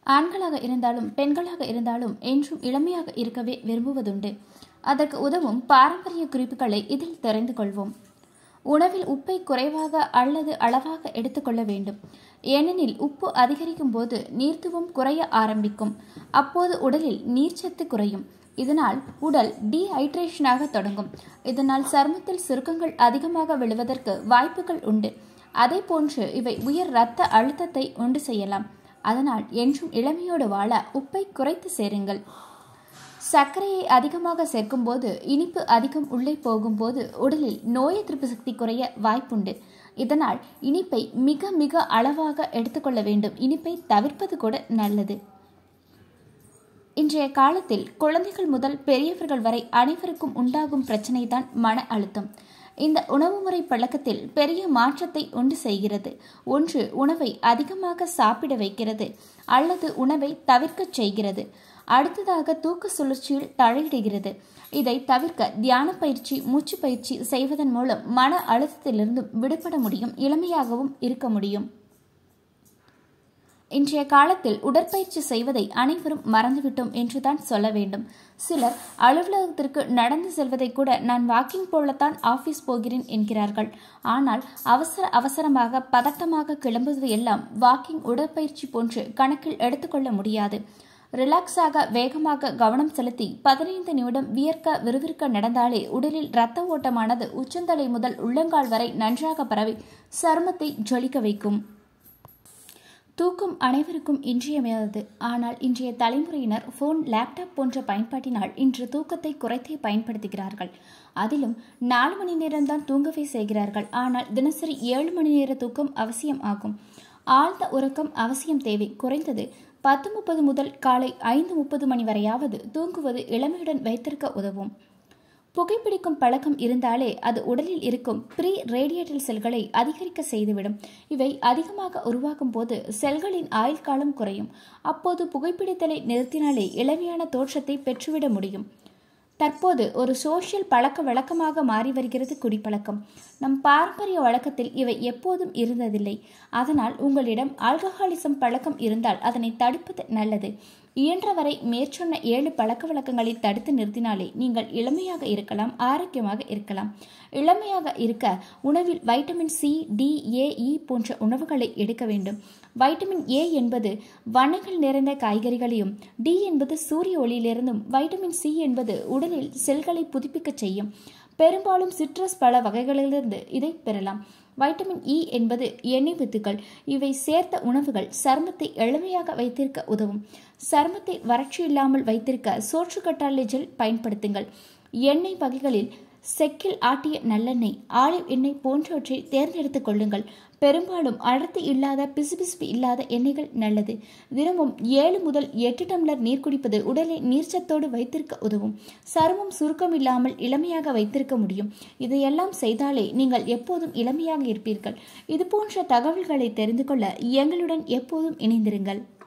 ஆண்களாக இருந்தாலும் பெண்களாக இருந்தாலும் என்றும் இளமையாக இருக்கவே விரும்புவதுண்டு அதற்கு உதவும் பாரம்பரிய குறிப்புகளை இதில் தெரிந்து கொள்வோம் உணவில் உப்பை குறைவாக அல்லது அளவாக எடுத்துக்கொள்ள வேண்டும் ஏனெனில் உப்பு அதிகரிக்கும் போது நீர்த்துவம் குறைய ஆரம்பிக்கும் அப்போது உடலில் நீர்ச்சத்து குறையும் இதனால் உடல் டீஹைட்ரேஷனாக தொடங்கும் இதனால் சருமத்தில் சுருக்கங்கள் அதிகமாக விழுவதற்கு வாய்ப்புகள் உண்டு அதே போன்று இவை உயர் இரத்த அழுத்தத்தை உண்டு செய்யலாம் அதனால் என்றும் இளமையோடு வாழ உப்பை குறைத்து சேருங்கள் சர்க்கரையை அதிகமாக சேர்க்கும்போது இனிப்பு அதிகம் உள்ளே போகும்போது உடலில் நோய் எதிர்ப்பு சக்தி குறைய வாய்ப்புண்டு இதனால் இனிப்பை மிக மிக அளவாக எடுத்துக்கொள்ள வேண்டும் இனிப்பை தவிர்ப்பது கூட நல்லது இன்றைய காலத்தில் குழந்தைகள் முதல் பெரியவர்கள் வரை அனைவருக்கும் உண்டாகும் பிரச்சனை தான் மன அழுத்தம் இந்த உணவு முறை பழக்கத்தில் பெரிய மாற்றத்தை உண்டு செய்கிறது ஒன்று உணவை அதிகமாக சாப்பிட வைக்கிறது அல்லது உணவை தவிர்க்கச் செய்கிறது அடுத்ததாக தூக்க சுழற்சியில் தலையிடுகிறது இதை தவிர்க்க தியான பயிற்சி மூச்சு பயிற்சி செய்வதன் மூலம் மன அழுத்தத்திலிருந்து விடுபட முடியும் இளமையாகவும் இருக்க முடியும் இன்றைய காலத்தில் உடற்பயிற்சி செய்வதை அனைவரும் மறந்துவிட்டோம் என்றுதான் சொல்ல வேண்டும் சிலர் அலுவலகத்திற்கு நடந்து செல்வதை கூட நான் வாக்கிங் போலத்தான் ஆபீஸ் போகிறேன் என்கிறார்கள் ஆனால் அவசர அவசரமாக பதட்டமாக கிளம்புவது எல்லாம் வாக்கிங் உடற்பயிற்சி போன்று கணக்கில் எடுத்துக்கொள்ள முடியாது ரிலாக்ஸாக வேகமாக கவனம் செலுத்தி பதினைந்து நிமிடம் வியர்க்க விறுவிறுக்க நடந்தாலே உடலில் இரத்த ஓட்டமானது உச்சந்தலை முதல் உள்ளங்கால் வரை நன்றாக பரவி சருமத்தை ஜொலிக்க வைக்கும் தூக்கம் அனைவருக்கும் இன்றியமையாதது ஆனால் இன்றைய தலைமுறையினர் ஃபோன் லேப்டாப் போன்ற பயன்பாட்டினால் இன்று தூக்கத்தை குறைத்தே பயன்படுத்துகிறார்கள் அதிலும் நாலு மணி நேரம்தான் தூங்கவே செய்கிறார்கள் ஆனால் தினசரி ஏழு மணி நேர தூக்கம் அவசியம் ஆகும் ஆழ்ந்த உறக்கம் அவசியம் தேவை குறைந்தது பத்து முப்பது முதல் காலை ஐந்து முப்பது மணி வரையாவது தூங்குவது இளமையுடன் வைத்திருக்க உதவும் புகைப்பிடிக்கும் பழக்கம் இருந்தாலே அது உடலில் இருக்கும் ப்ரீ ரேடியேட்டல் செல்களை அதிகரிக்க செய்துவிடும் இவை அதிகமாக உருவாகும் போது செல்களின் ஆயுள் காலம் குறையும் அப்போது புகைப்பிடித்தலை நிறுத்தினாலே இளமையான தோற்றத்தை பெற்றுவிட முடியும் தற்போது ஒரு சோஷியல் பழக்க வழக்கமாக மாறி வருகிறது குடிப்பழக்கம் நம் பாரம்பரிய வழக்கத்தில் இவை எப்போதும் இருந்ததில்லை அதனால் உங்களிடம் ஆல்கஹாலிசம் பழக்கம் இருந்தால் அதனை தடுப்பது நல்லது இயன்றவரை மேற்சொன்ன ஏழு பழக்க வழக்கங்களை தடுத்து நிறுத்தினாலே நீங்கள் இளமையாக இருக்கலாம் ஆரோக்கியமாக இருக்கலாம் இளமையாக இருக்க உணவில் vitamin C D A E போன்ற உணவுகளை எடுக்க வேண்டும் வைட்டமின் ஏ என்பது வண்ணங்கள் நிறைந்த காய்கறிகளையும் டி என்பது சூரிய ஒளியிலிருந்தும் வைட்டமின் சி என்பது உடலில் செல்களை புதுப்பிக்க செய்யும் பெரும்பாலும் சிட்ரஸ் பல வகைகளிலிருந்து இதை பெறலாம் வைட்டமின் இ என்பது எண்ணெய் வித்துக்கள் இவை சேர்த்த உணவுகள் சருமத்தை எளிமையாக வைத்திருக்க உதவும் சருமத்தை வறட்சி இல்லாமல் வைத்திருக்க சோற்றுக்கற்றாழை ஜெல் பயன்படுத்துங்கள் எண்ணெய் வகைகளில் செக்கில் ஆட்டிய நல்லெண்ணெய் ஆலிவ் எண்ணெய் போன்றவற்றை தேர்ந்தெடுத்துக் கொள்ளுங்கள் பெரும்பாலும் அடர்த்தி இல்லாத பிசுபிசுப்பு இல்லாத எண்ணெய்கள் நல்லது தினமும் ஏழு முதல் எட்டு டம்ளர் நீர் குடிப்பது உடலை நீர்ச்சத்தோடு வைத்திருக்க உதவும் சருமம் சுருக்கம் இல்லாமல் இளமையாக வைத்திருக்க முடியும் இதையெல்லாம் செய்தாலே நீங்கள் எப்போதும் இளமையாக இருப்பீர்கள் இது போன்ற தகவல்களை தெரிந்து கொள்ள எங்களுடன் எப்போதும் இணைந்திருங்கள்